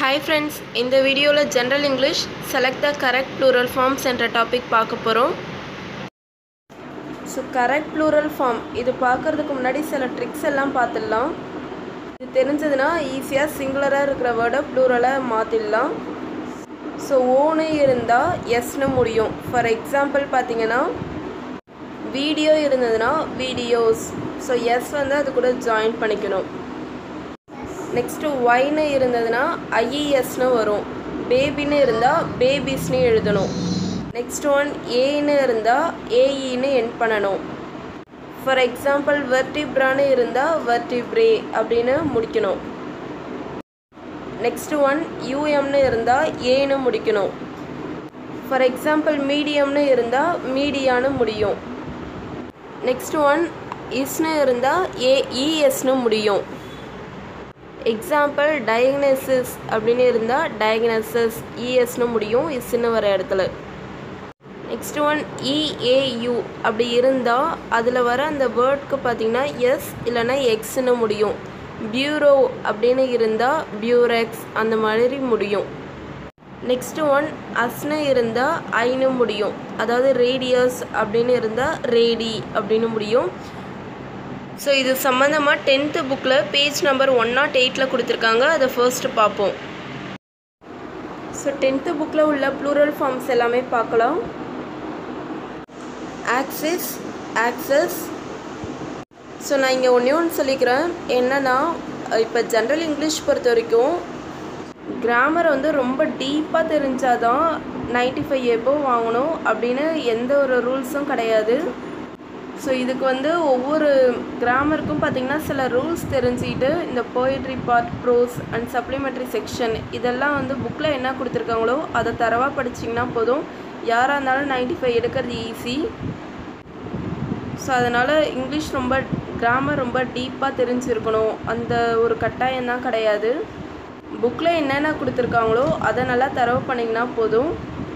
hi friends இந்த வீடியோவில் general English select the correct plural forms என்ற டாபிக் பார்க்க போகிறோம் ஸோ கரெக்ட் ப்ளூரல் ஃபார்ம் இது பார்க்குறதுக்கு முன்னாடி சில ட்ரிக்ஸ் எல்லாம் பார்த்துடலாம் இது தெரிஞ்சதுன்னா ஈஸியாக சிங்குலராக இருக்கிற வேர்டை ப்ளூரலாக மாற்றிடலாம் ஸோ ஓனு இருந்தால் எஸ்னு முடியும் ஃபார் எக்ஸாம்பிள் பார்த்தீங்கன்னா வீடியோ இருந்ததுன்னா வீடியோஸ் ஸோ எஸ் வந்து அது கூட ஜாயின் பண்ணிக்கணும் நெக்ஸ்ட்டு ஒய்னு இருந்ததுன்னா ஐஇஎஸ்னு வரும் பேபின்னு இருந்தால் பேபிஸ்னு எழுதணும் நெக்ஸ்ட் ஒன் ஏன்னு இருந்தால் ஏஇன்னு என் பண்ணணும் ஃபார் எக்ஸாம்பிள் வெர்டிப்ரான்னு இருந்தால் வெர்டிப்ரே அப்படின்னு முடிக்கணும் நெக்ஸ்ட் ஒன் யூஎம்னு இருந்தால் ஏன்னு முடிக்கணும் ஃபார் எக்ஸாம்பிள் மீடியம்னு இருந்தால் மீடியான்னு முடியும் நெக்ஸ்ட் ஒன் இஸ்னு இருந்தால் ஏஇஎஸ்னு முடியும் எக்ஸாம்பிள் டயக்னசிஸ் அப்படின்னு இருந்தால் டயக்னசிஸ் இஎஸ்னு முடியும் இஸ்ன்னு வர இடத்துல நெக்ஸ்ட் ஒன் இஏயு அப்படி இருந்தால் அதில் வர அந்த வேர்ட்க்கு பார்த்தீங்கன்னா எஸ் இல்லைன்னா எக்ஸ்னு முடியும் பியூரோ அப்படின்னு இருந்தால் பியூரெக்ஸ் அந்த மாதிரி முடியும் நெக்ஸ்ட் ஒன் அஸ்னு இருந்தால் ஐன்னு முடியும் அதாவது ரேடியஸ் அப்படின்னு இருந்தால் ரேடி அப்படின்னு முடியும் ஸோ இது சம்மந்தமாக டென்த்து புக்கில் பேஜ் நம்பர் ஒன் நாட் எயிட்டில் கொடுத்துருக்காங்க அதை ஃபர்ஸ்ட்டு பார்ப்போம் ஸோ டென்த்து புக்கில் உள்ள ப்ளூரல் ஃபார்ம்ஸ் எல்லாமே பார்க்கலாம் ஆக்சிஸ் ஆக்சஸ் ஸோ நான் இங்கே ஒன்றே ஒன்று சொல்லிக்கிறேன் என்னென்னா இப்போ ஜென்ரல் இங்கிலீஷ் பொறுத்த வரைக்கும் கிராமர் வந்து ரொம்ப டீப்பாக தெரிஞ்சாதான் நைன்டி ஃபைவ் எபோ வாங்கணும் அப்படின்னு எந்த ஒரு ரூல்ஸும் கிடையாது ஸோ இதுக்கு வந்து ஒவ்வொரு கிராமருக்கும் பார்த்திங்கன்னா சில ரூல்ஸ் தெரிஞ்சுக்கிட்டு இந்த poetry part prose and supplementary section இதெல்லாம் வந்து புக்கில் என்ன கொடுத்துருக்காங்களோ அதை தரவாக படிச்சிங்கன்னா போதும் யாராக இருந்தாலும் நைன்டி ஃபைவ் எடுக்கிறது ஈஸி ஸோ அதனால் இங்கிலீஷ் ரொம்ப கிராமர் ரொம்ப டீப்பாக தெரிஞ்சிருக்கணும் அந்த ஒரு கட்டாயம் தான் கிடையாது புக்கில் என்னென்ன கொடுத்துருக்காங்களோ அதை நல்லா தரவு பண்ணிங்கன்னா போதும்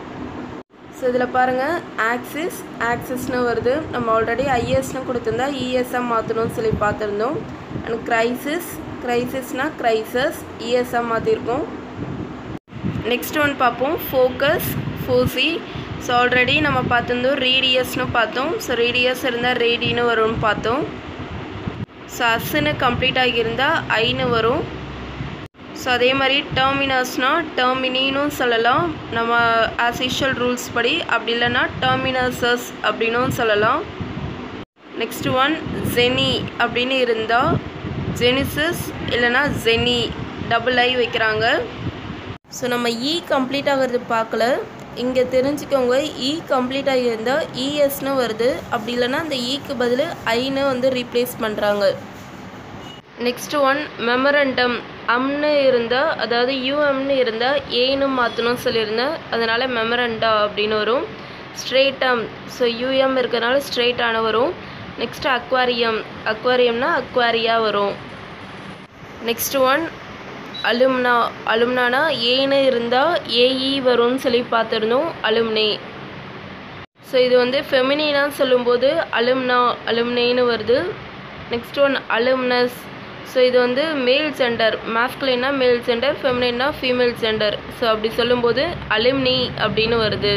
ஸோ இதில் பாருங்கள் ஆக்சிஸ் ஆக்சிஸ்னு வருது நம்ம ஆல்ரெடி ஐஎஸ்னு கொடுத்துருந்தா இஎஸ்எம் மாற்றணும்னு சொல்லி பார்த்துருந்தோம் அண்ட் க்ரைசிஸ் க்ரைசிஸ்னால் க்ரைசஸ் இஎஸ்எம் மாற்றிருக்கோம் நெக்ஸ்ட் ஒன் பார்ப்போம் ஃபோக்கஸ் ஃபோசி ஸோ ஆல்ரெடி நம்ம பார்த்துருந்தோம் ரேடியஸ்னு பார்த்தோம் ஸோ ரேடியஸ் இருந்தால் ரேடின்னு வரும்னு பார்த்தோம் ஸோ அஸ்ன்னு கம்ப்ளீட் ஆகியிருந்தால் ஐன்னு வரும் ஸோ அதே மாதிரி டெர்மினஸ்னால் டெர்மினின்னு சொல்லலாம் நம்ம ஆஸ் யூஷுவல் ரூல்ஸ் படி அப்படி இல்லைன்னா டெர்மினஸஸ் அப்படின்னும் சொல்லலாம் நெக்ஸ்ட் ஒன் ஜெனி அப்படின்னு இருந்தால் ஜெனிசஸ் இல்லைன்னா ஜெனி டபுள் ஐ வைக்கிறாங்க ஸோ நம்ம இ கம்ப்ளீட் ஆகிறது பார்க்கல இங்கே தெரிஞ்சுக்கோங்க இ கம்ப்ளீட் ஆகியிருந்தால் இஎஸ்னு வருது அப்படி இல்லைன்னா அந்த இக்கு பதில் ஐன்னு வந்து ரீப்ளேஸ் பண்ணுறாங்க நெக்ஸ்ட் ஒன் மெமரண்டம் அம்னு இருந்தால் அதாவது யூஎம்னு இருந்தால் ஏன்னு மாற்றணும்னு சொல்லியிருந்தேன் அதனால் மெமரண்டா அப்படின்னு வரும் ஸ்ட்ரெயிட்டம் ஸோ யூஎம் இருக்கிறனால ஸ்ட்ரெயிட்டான வரும் நெக்ஸ்ட் அக்வாரியம் அக்வாரியம்னா அக்வாரியா வரும் நெக்ஸ்ட் ஒன் அலும்னா அலும்னானா ஏன்னு இருந்தால் ஏஇ வரும்னு சொல்லி பார்த்துருந்தோம் அலும்னே ஸோ இது வந்து ஃபெமினான்னு சொல்லும்போது அலும்னா அலும்னேன்னு வருது நெக்ஸ்ட் ஒன் அலும்னஸ் ஸோ இது வந்து மேல் ஜெண்டர் மாஸ்குலின்னா male gender feminine female gender so அப்படி சொல்லும்போது அலும்னி அப்படின்னு வருது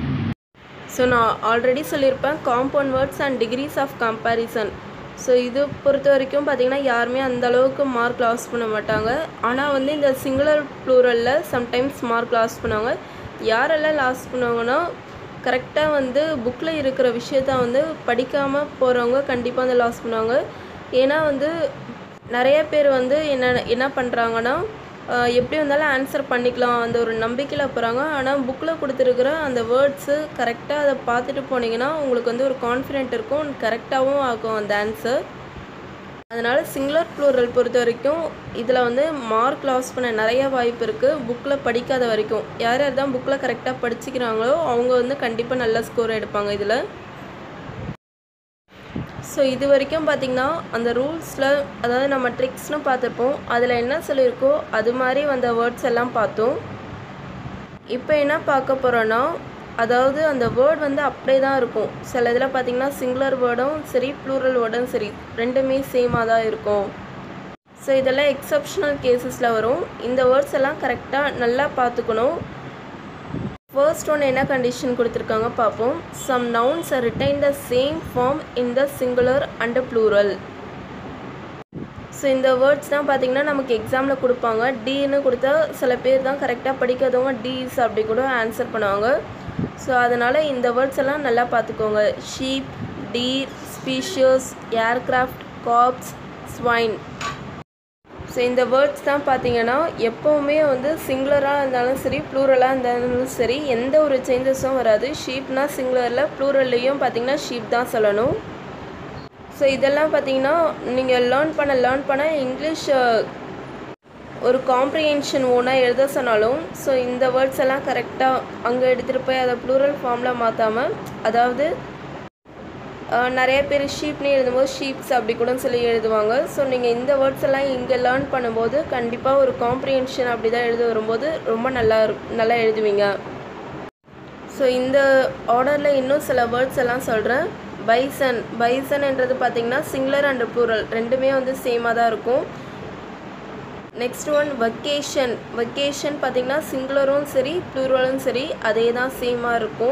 ஸோ நான் ஆல்ரெடி சொல்லியிருப்பேன் compound words and degrees of comparison so இது பொறுத்த வரைக்கும் பார்த்திங்கன்னா யாருமே அந்த அளவுக்கு மார்க் லாஸ் பண்ண மாட்டாங்க ஆனால் வந்து இந்த சிங்குலர் ப்ளூரலில் சம்டைம்ஸ் மார்க் லாஸ் பண்ணுவாங்க யாரெல்லாம் லாஸ் பண்ணுவாங்கன்னா கரெக்டாக வந்து புக்கில் இருக்கிற விஷயத்த வந்து படிக்காமல் போகிறவங்க கண்டிப்பாக வந்து லாஸ் பண்ணுவாங்க ஏன்னா வந்து நிறைய பேர் வந்து என்ன என்ன பண்ணுறாங்கன்னா எப்படி வந்தாலும் ஆன்சர் பண்ணிக்கலாம் அந்த ஒரு நம்பிக்கையில் போகிறாங்க ஆனால் புக்கில் கொடுத்துருக்குற அந்த வேர்ட்ஸு கரெக்டாக அதை பார்த்துட்டு போனீங்கன்னா உங்களுக்கு வந்து ஒரு கான்ஃபிடென்ட் இருக்கும் கரெக்டாகவும் ஆகும் அந்த ஆன்சர் அதனால் சிங்குலர் ப்ளூரல் பொறுத்த வரைக்கும் இதில் வந்து மார்க் லாஸ் பண்ண நிறைய வாய்ப்பு இருக்குது புக்கில் படிக்காத வரைக்கும் யார் யார் தான் புக்கில் கரெக்டாக படிச்சுக்கிறாங்களோ அவங்க வந்து கண்டிப்பாக நல்ல ஸ்கோர் எடுப்பாங்க இதில் ஸோ இது வரைக்கும் பார்த்திங்கன்னா அந்த ரூல்ஸில் அதாவது நம்ம ட்ரிக்ஸ்னு பார்த்துருப்போம் அதில் என்ன சொல்லியிருக்கோ அது மாதிரி வந்த வேர்ட்ஸ் எல்லாம் பார்த்தோம் இப்போ என்ன பார்க்க போகிறோன்னா அதாவது அந்த வேர்ட் வந்து அப்படியே தான் இருக்கும் சில இதில் பார்த்திங்கன்னா சிங்குலர் வேர்டும் சரி ப்ளூரல் வேர்டும் சரி ரெண்டுமே சேமாக தான் இருக்கும் ஸோ இதெல்லாம் எக்ஸப்ஷனல் கேசஸில் வரும் இந்த வேர்ட்ஸ் எல்லாம் கரெக்டாக நல்லா பார்த்துக்கணும் ஃபர்ஸ்ட் ஒன் என்ன கண்டிஷன் கொடுத்துருக்காங்க பார்ப்போம் some nouns are retain the same form in the singular and plural so இந்த வேர்ட்ஸ் தான் பார்த்தீங்கன்னா நமக்கு எக்ஸாமில் கொடுப்பாங்க டீன்னு கொடுத்தா சில பேர் தான் கரெக்டாக படிக்காதவங்க டீஸ் அப்படி கூட ஆன்சர் பண்ணுவாங்க ஸோ அதனால் இந்த வேர்ட்ஸ் எல்லாம் நல்லா பார்த்துக்கோங்க sheep deer species aircraft corps swine so இந்த வேர்ட்ஸ் தான் பார்த்தீங்கன்னா எப்போவுமே வந்து சிங்குலராக இருந்தாலும் சரி ப்ளூரலாக இருந்தாலும் சரி எந்த ஒரு சேஞ்சஸும் வராது ஷீப்னா சிங்குலரில் ப்ளூரல்லையும் பார்த்தீங்கன்னா ஷீப் தான் சொல்லணும் ஸோ இதெல்லாம் பார்த்தீங்கன்னா நீங்கள் லேர்ன் பண்ண லேர்ன் பண்ண இங்கிலீஷ் ஒரு காம்ப்ரிஹென்ஷன் ஓனாக எழுத சொன்னாலும் ஸோ இந்த வேர்ட்ஸ் எல்லாம் கரெக்டாக அங்கே எடுத்துகிட்டு போய் அதை ப்ளூரல் ஃபார்மில் மாற்றாமல் அதாவது நிறைய பேர் ஷீப்னே எழுதும்போது ஷீப்ஸ் அப்படி கூட சொல்லி எழுதுவாங்க ஸோ நீங்கள் இந்த வேர்ட்ஸ் எல்லாம் இங்கே லேர்ன் பண்ணும்போது கண்டிப்பாக ஒரு காம்ப்ரிஹென்ஷன் அப்படி தான் எழுத வரும்போது ரொம்ப நல்லா நல்லா எழுதுவீங்க ஸோ இந்த ஆர்டரில் இன்னும் சில வேர்ட்ஸ் எல்லாம் சொல்கிறேன் பைசன் பைசன்ன்றது பார்த்திங்கன்னா சிங்குலர் அண்ட் ப்ளூரல் ரெண்டுமே வந்து சேமாக தான் இருக்கும் நெக்ஸ்ட் ஒன் வக்கேஷன் வக்கேஷன் பார்த்திங்கன்னா சிங்குலரும் சரி ப்ளூரலும் சரி அதே தான் சேமாக இருக்கும்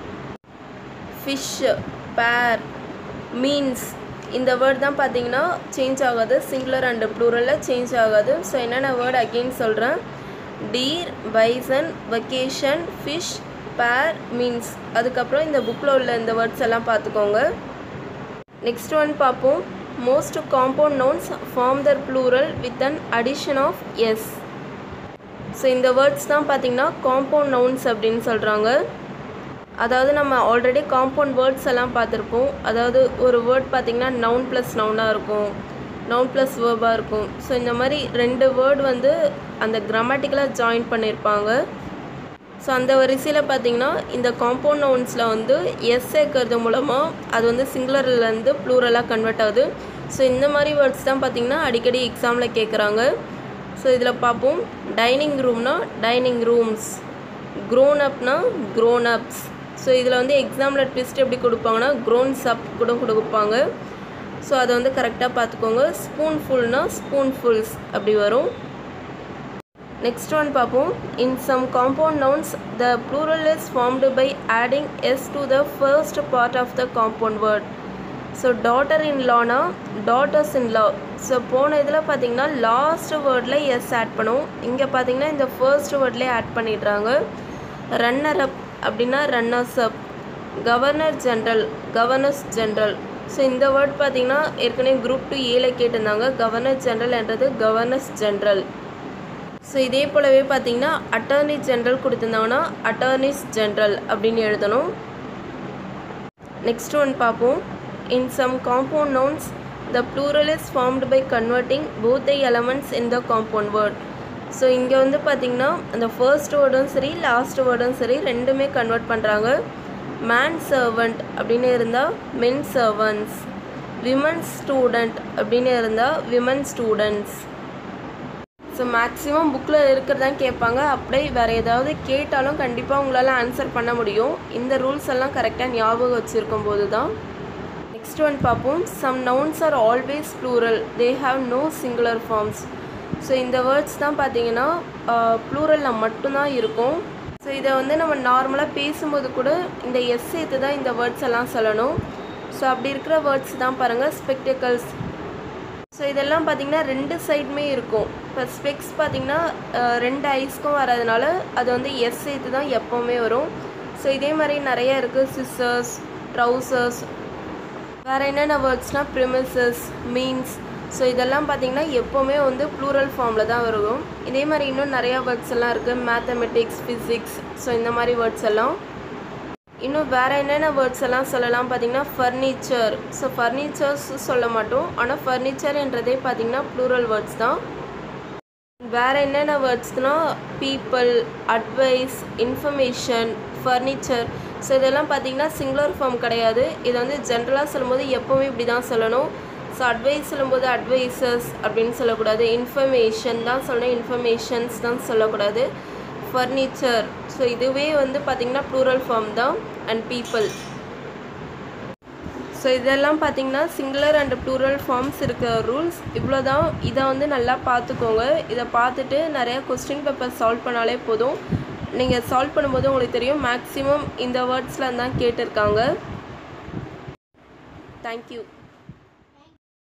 ஃபிஷ் பேர் மீன்ஸ் இந்த வேர்ட் தான் பார்த்தீங்கன்னா சேஞ்ச் ஆகாது சிங்குலர் அண்ட் ப்ளூரலில் சேஞ்ச் ஆகாது ஸோ என்னென்ன வேர்ட் அகெயின் சொல்கிறேன் deer bison vacation fish pair means அதுக்கப்புறம் இந்த புக்கில் உள்ள இந்த வேர்ட்ஸ் எல்லாம் பார்த்துக்கோங்க நெக்ஸ்ட் ஒன் பார்ப்போம் most compound nouns form their plural with an addition of S so இந்த வேர்ட்ஸ் தான் பார்த்தீங்கன்னா காம்பவுண்ட் நவுன்ஸ் அப்படின்னு சொல்கிறாங்க அதாவது நம்ம ஆல்ரெடி காம்பவுண்ட் வேர்ட்ஸ் எல்லாம் பார்த்துருப்போம் அதாவது ஒரு வேர்ட் பார்த்திங்கன்னா நவுன் ப்ளஸ் நவுனாக இருக்கும் நவுன் ப்ளஸ் வேர்பாக இருக்கும் ஸோ இந்த மாதிரி ரெண்டு வேர்டு வந்து அந்த கிராமட்டிக்கலாக ஜாயின் பண்ணியிருப்பாங்க ஸோ அந்த வரிசையில் பார்த்திங்கன்னா இந்த காம்பவுண்ட் நவுன்ஸில் வந்து எஸ் சேர்க்கறது மூலமாக அது வந்து சிங்குலர்லேருந்து ப்ளூரலாக கன்வெர்ட் ஆகுது ஸோ இந்த மாதிரி வேர்ட்ஸ் தான் பார்த்திங்கன்னா அடிக்கடி எக்ஸாமில் கேட்குறாங்க ஸோ இதில் பார்ப்போம் டைனிங் ரூம்னா டைனிங் ரூம்ஸ் க்ரோன் அப்னா க்ரோன் அப்ஸ் ஸோ இதில் வந்து எக்ஸாமில் ட்விஸ்ட் எப்படி கொடுப்பாங்கன்னா க்ரோன்ஸ் அப் கூட கொடுப்பாங்க ஸோ அதை வந்து கரெக்டாக பார்த்துக்கோங்க ஸ்பூன் ஃபுல்னா ஸ்பூன் ஃபுல்ஸ் அப்படி வரும் நெக்ஸ்ட் ஒன் பார்ப்போம் in some compound nouns the plural is formed by adding S to the first part of the compound word so daughter in லானா டாட்டர்ஸ் இன் லா ஸோ போன இதில் பார்த்தீங்கன்னா last வேர்டில் S add பண்ணும் இங்கே பார்த்தீங்கன்னா இந்த ஃபர்ஸ்ட் வேர்ட்லேயே ஆட் பண்ணிடுறாங்க ரன்னர் அப் அப்படின்னா runners up governor general governors general so இந்த வேர்ட் பார்த்தீங்கன்னா ஏற்கனவே குரூப் டூ ஏல கேட்டிருந்தாங்க கவர்னர் ஜென்ரல் என்றது கவர்னர்ஸ் ஜென்ரல் ஸோ இதே போலவே பார்த்தீங்கன்னா அட்டார்னி ஜென்ரல் கொடுத்துருந்தாங்கன்னா அட்டார்னிஸ் ஜென்ரல் அப்படின்னு எழுதணும் நெக்ஸ்ட் ஒன் பார்ப்போம் in some compound nouns the plural is formed by converting both the elements in the compound word so இங்கே வந்து பார்த்திங்கன்னா அந்த ஃபர்ஸ்ட் வேர்டும் சரி லாஸ்ட் வேர்டும் சரி ரெண்டுமே கன்வெர்ட் பண்ணுறாங்க மேன் சர்வெண்ட் அப்படின்னு இருந்தால் மென் சர்வன்ஸ் விமன் ஸ்டூடெண்ட் அப்படின்னு இருந்தால் விமன் ஸ்டூடெண்ட்ஸ் ஸோ மேக்ஸிமம் புக்கில் இருக்கிறதான் கேட்பாங்க அப்படியே வேறு ஏதாவது கேட்டாலும் கண்டிப்பாக உங்களால் ஆன்சர் பண்ண முடியும் இந்த ரூல்ஸ் எல்லாம் கரெக்டாக ஞாபகம் வச்சுருக்கும் போது தான் நெக்ஸ்ட் ஒன் பார்ப்போம் some nouns are always plural they have no singular forms so இந்த வேர்ட்ஸ் தான் பார்த்தீங்கன்னா ப்ளூரலில் மட்டும்தான் இருக்கும் ஸோ இதை வந்து நம்ம நார்மலாக பேசும்போது கூட இந்த எஸ் சேர்த்து தான் இந்த வேர்ட்ஸ் எல்லாம் சொல்லணும் ஸோ அப்படி இருக்கிற வேர்ட்ஸ் தான் பாருங்கள் ஸ்பெக்டிக்கல்ஸ் ஸோ இதெல்லாம் பார்த்திங்கன்னா ரெண்டு சைடுமே இருக்கும் இப்போ ஸ்பெக்ஸ் பார்த்திங்கன்னா ரெண்டு ஐஸ்க்கும் வர்றதுனால அது வந்து எஸ் சேர்த்து தான் எப்போவுமே வரும் ஸோ இதே மாதிரி நிறைய இருக்குது சிஸ்ஸர்ஸ் ட்ரௌசர்ஸ் வேறு என்னென்ன வேர்ட்ஸ்னால் ப்ரிமிசஸ் மீன்ஸ் ஸோ இதெல்லாம் பார்த்திங்கன்னா எப்போவுமே வந்து ப்ளூரல் ஃபார்மில் தான் வரும் இதே மாதிரி இன்னும் நிறையா வேர்ட்ஸ் எல்லாம் இருக்குது மேத்தமெட்டிக்ஸ் ஃபிசிக்ஸ் ஸோ இந்த மாதிரி வேர்ட்ஸ் எல்லாம் இன்னும் வேறு என்னென்ன வேர்ட்ஸ் எல்லாம் சொல்லலாம் பார்த்தீங்கன்னா ஃபர்னிச்சர் ஸோ ஃபர்னிச்சர்ஸ் சொல்ல மாட்டோம் ஆனால் ஃபர்னிச்சர்ன்றதே பார்த்தீங்கன்னா ப்ளூரல் வேர்ட்ஸ் தான் வேறு என்னென்ன வேர்ட்ஸ்னால் people advice information furniture so இதெல்லாம் பார்த்தீங்கன்னா சிங்குலர் ஃபார்ம் கிடையாது இதை வந்து ஜென்ரலாக சொல்லும்போது எப்போவுமே இப்படி தான் சொல்லணும் ஸோ அட்வைஸ் சொல்லும்போது அட்வைசஸ் அப்படின்னு சொல்லக்கூடாது இன்ஃபர்மேஷன் தான் சொல்லணும் இன்ஃபர்மேஷன்ஸ் தான் சொல்லக்கூடாது ஃபர்னிச்சர் ஸோ இதுவே வந்து பார்த்திங்கன்னா ப்ளூரல் ஃபார்ம் தான் அண்ட் பீப்புள் ஸோ ஸோ இதெல்லாம் பார்த்தீங்கன்னா சிங்குலர் அண்ட் ப்ளூரல் ஃபார்ம்ஸ் இருக்க ரூல்ஸ் இவ்வளோ தான் இதை வந்து நல்லா பார்த்துக்கோங்க இதை பார்த்துட்டு நிறைய கொஸ்டின் பேப்பர் சால்வ் பண்ணாலே போதும் நீங்கள் சால்வ் பண்ணும்போது உங்களுக்கு தெரியும் மேக்ஸிமம் இந்த வேர்ட்ஸில் தான் கேட்டிருக்காங்க தேங்க்யூ